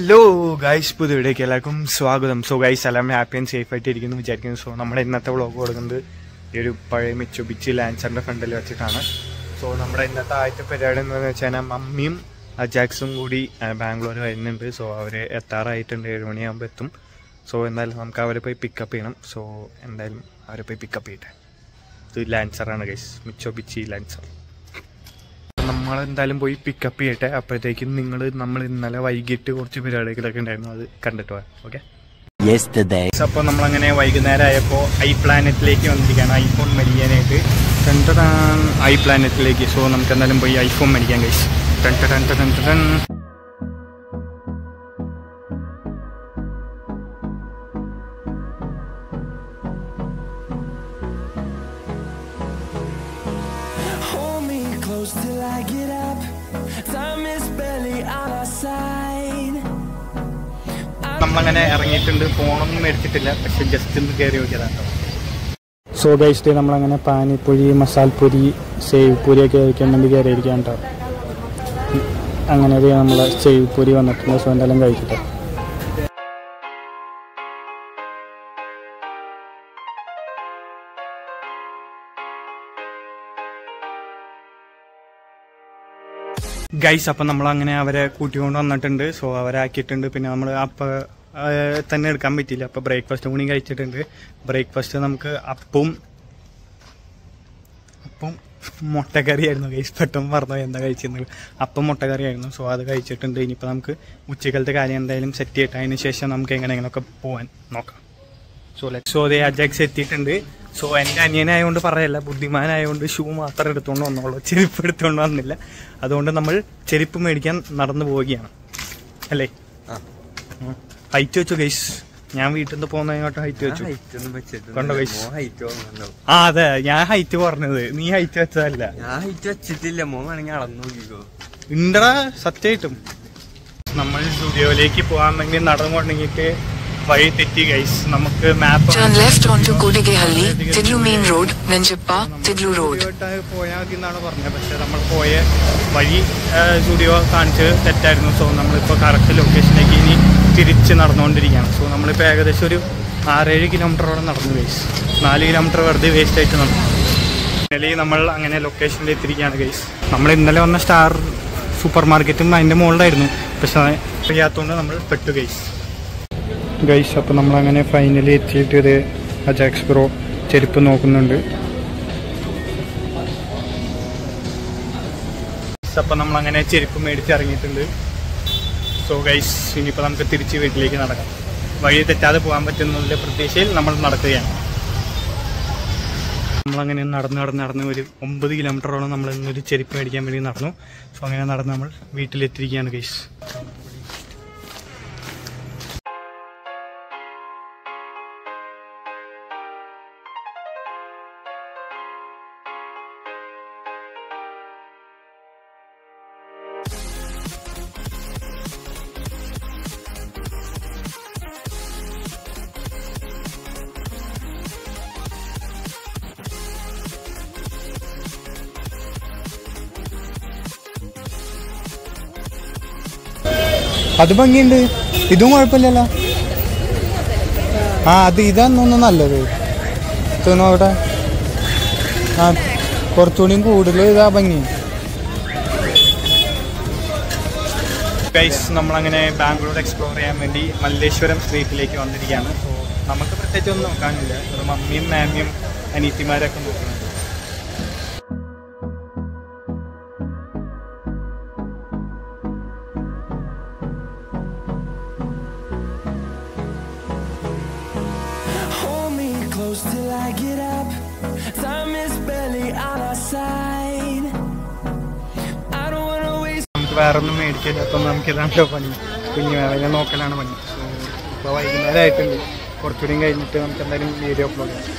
Hello guys പുതിയ വീഡിയോക്ക് എല്ലാവർക്കും സ്വാഗതം സോ ഗൈസ് എല്ലാം ഹാപ്പി ആൻഡ് സേഫ് ആയിട്ട് ഇരിക്കുന്നു വിചാരിക്കുന്നു സോ നമ്മുടെ ഇന്നത്തെ വ്ളോഗ് കൊടുക്കുന്നത് ഈ ഒരു പഴയ മിച്ചുബിച്ചി ലാൻസറിന്റെ ഫ്രണ്ടിൽ വെച്ചിട്ടാണ് സോ നമ്മുടെ ഇന്നത്തെ ആദ്യത്തെ പരിപാടി എന്താണെന്ന് വെച്ചാൽ മമ്മിയും അജാക്സും കൂടി ആ, ബാംഗ്ലൂർ വരുന്നുണ്ട് സോ അവർ എത്താറായിട്ടുണ്ട് ഏഴ് മണിയാകുമ്പോൾ എത്തും സോ എന്തായാലും നമുക്ക് അവരെ പോയി പിക്കപ്പ് ചെയ്യണം സോ എന്തായാലും അവരെ പോയി പിക്കപ്പ് ചെയ്യട്ടെ ഇത് ലാൻസറാണ് ഗൈസ് മിച്ചോബിച്ചി ലാൻസർ നമ്മൾ എന്തായാലും പോയി പിക്കപ്പ് ചെയ്യട്ടെ അപ്പോഴത്തേക്കും നിങ്ങൾ നമ്മൾ ഇന്നലെ വൈകിട്ട് കുറച്ച് പരിപാടികളൊക്കെ ഉണ്ടായിരുന്നു അത് കണ്ടിട്ട് പോകാം ഓക്കെ yesterday. അപ്പോൾ നമ്മളങ്ങനെ വൈകുന്നേരം ആയപ്പോൾ ഐ പ്ലാനറ്റിലേക്ക് വന്നിരിക്കുകയാണ് ഐഫോൺ മേടിക്കാനായിട്ട് രണ്ടതാണ് ഐ പ്ലാനറ്റിലേക്ക് സോ നമുക്ക് എന്തായാലും പോയി ഐഫോൺ മേടിക്കാൻ കഴിച്ചു ടൺ ടൺ ടൺ ടൺ ടൺ Hold me close till I get up. Time is barely on our side. നമ്മളങ്ങനെ ഇറങ്ങിയിട്ടുണ്ട് ഫോണൊന്നും മേടിച്ചിട്ടില്ല പക്ഷെ ജസ്റ്റ് ഒന്ന് കയറി നോക്കിയതാണ് സോ ഗൈസ്റ്റ് നമ്മളങ്ങനെ പാനിപ്പുരി മസാൽപ്പുരി സേവ് പൂരിയൊക്കെ കഴിക്കാൻ വേണ്ടി കയറിയിരിക്കാൻ കേട്ടോ അങ്ങനെ ഒരു നമ്മളെ സേവ് പൂരി വന്നിട്ടുണ്ട് സോ എന്തായാലും കഴിക്കട്ടെ ഗൈസ് അപ്പം നമ്മൾ അങ്ങനെ അവരെ കൂട്ടിക്കൊണ്ട് വന്നിട്ടുണ്ട് സോ അവരെ ആക്കിയിട്ടുണ്ട് പിന്നെ നമ്മൾ അപ്പം തന്നെ എടുക്കാൻ പറ്റിയില്ല അപ്പം ബ്രേക്ക്ഫാസ്റ്റ് കൂടി കഴിച്ചിട്ടുണ്ട് ബ്രേക്ക്ഫാസ്റ്റ് നമുക്ക് അപ്പം അപ്പം മുട്ടക്കറിയായിരുന്നു ഗൈസ് പെട്ടെന്ന് പറഞ്ഞു എന്താ കഴിച്ചിരുന്നത് അപ്പം മുട്ടക്കറിയായിരുന്നു സോ അത് കഴിച്ചിട്ടുണ്ട് ഇനിയിപ്പോൾ നമുക്ക് ഉച്ചക്കലത്തെ കാര്യം എന്തായാലും സെറ്റ് ചെയ്തിട്ട് അതിന് ശേഷം നമുക്ക് എങ്ങനെയെങ്കിലുമൊക്കെ പോകാൻ നോക്കാം സോ ലെറ്റ് സോ അതേ അജാക്സ് എത്തിയിട്ടുണ്ട് സോ എൻ്റെ അനിയനായതുകൊണ്ട് പറയല്ല ബുദ്ധിമാനായതുകൊണ്ട് ഷൂ മാത്രം എടുത്തുകൊണ്ട് വന്നോളൂ ചെരുപ്പ് എടുത്തുകൊണ്ട് വന്നില്ല അതുകൊണ്ട് നമ്മൾ ചെരുപ്പ് മേടിക്കാൻ നടന്നു പോവുകയാണ് അല്ലേ ഹൈറ്റ് വെച്ചു ഗൈസ് ഞാൻ വീട്ടിൽ നിന്ന് പോകുന്നതിനോട്ട് ഹൈറ്റ് വെച്ചു കണ്ടോ guys? ആ അതെ ഞാൻ ഹൈറ്റ് പറഞ്ഞത് നീ ഹൈറ്റ് വെച്ചതല്ല ഞാൻ ഹൈറ്റ് വെച്ചിട്ടില്ല മോൻ വേണമെങ്കിൽ അളന്നു നോക്കിക്കോ ഉണ്ടടാ സത്യമായിട്ടും നമ്മൾ സ്റ്റുഡിയോയിലേക്ക് പോകാൻ വേണ്ടി നടന്നുകൊണ്ടെങ്കിൽ വഴി തെറ്റി ഗൈസ് നമുക്ക് മാപ്പ് Turn left onto Kodigehalli, Tidlu Main Road, Venjappa, Tidlu Road. പോയാൽ മതി എന്നാണ് പറഞ്ഞത് പക്ഷെ നമ്മൾ പോയ വഴി സ്റ്റുഡിയോ കാണിച്ച് തെറ്റായിരുന്നു സോ നമ്മളിപ്പോൾ കറക്റ്റ് ലൊക്കേഷനിലേക്ക് ഇനി തിരിച്ച് നടന്നുകൊണ്ടിരിക്കുകയാണ് സോ നമ്മളിപ്പോൾ ഏകദേശം ഒരു ആറേഴ് കിലോമീറ്ററോളം നടന്നു ഗൈസ് നാല് കിലോമീറ്റർ വെറുതെ വേസ്റ്റ് ആയിട്ട് നടന്നു ഫൈനലി നമ്മൾ അങ്ങനെ ലൊക്കേഷനിൽ എത്തിയിരിക്കുകയാണ് ഗൈസ് നമ്മൾ ഇന്നലെ വന്ന സ്റ്റാർ സൂപ്പർ മാർക്കറ്റും അതിൻ്റെ മുകളിലായിരുന്നു പക്ഷെ ചെയ്യാത്തതുകൊണ്ട് നമ്മൾ പെട്ടു ഗൈസ് ഗൈസ് അപ്പോൾ നമ്മളങ്ങനെ ഫൈനലി എത്തിയിട്ട് ഇത് അജാക്സ് ബ്രോ ചെരുപ്പ് നോക്കുന്നുണ്ട് അപ്പം നമ്മളങ്ങനെ ചെരുപ്പ് മേടിച്ച് ഇറങ്ങിയിട്ടുണ്ട് സോ ഗൈസ് ഇനിയിപ്പോൾ നമുക്ക് തിരിച്ച് വീട്ടിലേക്ക് നടക്കാം വഴി തെറ്റാതെ പോകാൻ പറ്റുന്നതിൻ്റെ പ്രതീക്ഷയിൽ നമ്മൾ നടക്കുകയാണ് നമ്മളങ്ങനെ നടന്ന് നടന്ന് നടന്ന് ഒരു ഒമ്പത് കിലോമീറ്ററോളം നമ്മൾ ഇന്നൊരു ചെരുപ്പ് മേടിക്കാൻ വേണ്ടി നടന്നു സോ അങ്ങനെ നടന്ന് നമ്മൾ വീട്ടിലെത്തിയിരിക്കുകയാണ് ഗൈസ് അത് ഭംഗിയുണ്ട് ഇതും കുഴപ്പമില്ലല്ലോ ആ അത് ഇതാന്നൊന്നും നല്ലത് നോക്കട്ടെ ആ കുറച്ചുകൂടിയും കൂടുതൽ ഇതാ ഭംഗി ഗൈസ് നമ്മളങ്ങനെ ബാംഗ്ലൂർ എക്സ്പ്ലോർ ചെയ്യാൻ വേണ്ടി മല്ലേശ്വരം സ്ട്രീറ്റിലേക്ക് വന്നിരിക്കുകയാണ് സോ നമുക്ക് പ്രത്യേകിച്ച് ഒന്നും നോക്കാനില്ല അത് മമ്മിയും മാമിയും അനീത്തിമാരൊക്കെ നോക്കുന്നുണ്ട് Hold me close till I get up. Time is barely on our side. I don't wanna waste. നമുക്ക് വേറെ ഒന്നും മേടിക്കില്ല അപ്പം നമുക്ക് ഇതാണല്ലോ പണി കുഞ്ഞു വേറെ നോക്കലാണ് പണി സോ ഇപ്പോൾ വൈകുന്നേരം ആയിട്ടുണ്ട് കുറച്ചുകൂടിയും കഴിഞ്ഞിട്ട് നമുക്ക് എന്തായാലും വീഡിയോ അപ്ലോഡ് ചെയ്യാം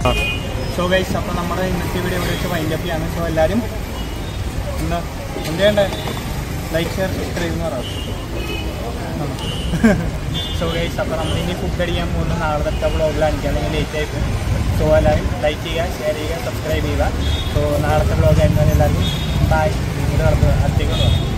സോ ഗൈസ് അപ്പോൾ നമ്മുടെ ഇന്നത്തെ വീഡിയോ ഇവിടെ വെച്ച് വൈൻഡ് അപ്പ് ചെയ്യാണ് സോ എല്ലാവരും എന്താ എന്ത് ചെയ്യണ്ടേ ലൈക്ക് ഷെയർ സബ്സ്ക്രൈബ് എന്ന് പറയാം സോ ഗൈസ് അപ്പോൾ നമ്മൾ ഇനി ഫുഡ് അടിക്കാൻ പോകുന്ന നാളത്തെ വ്ളോഗിലാണെങ്കിൽ അല്ലെങ്കിൽ ലേറ്റ് ആയി പോകും സോ എല്ലാവരും ലൈക്ക് ചെയ്യുക ഷെയർ ചെയ്യുക സബ്സ്ക്രൈബ് ചെയ്യുക സോ നാളത്തെ വ്ളോഗ് ആയിരുന്നാൽ എല്ലാവർക്കും ബൈ ഇങ്ങോട്ട് നടക്കുക അടുത്തേക്ക് പറയാം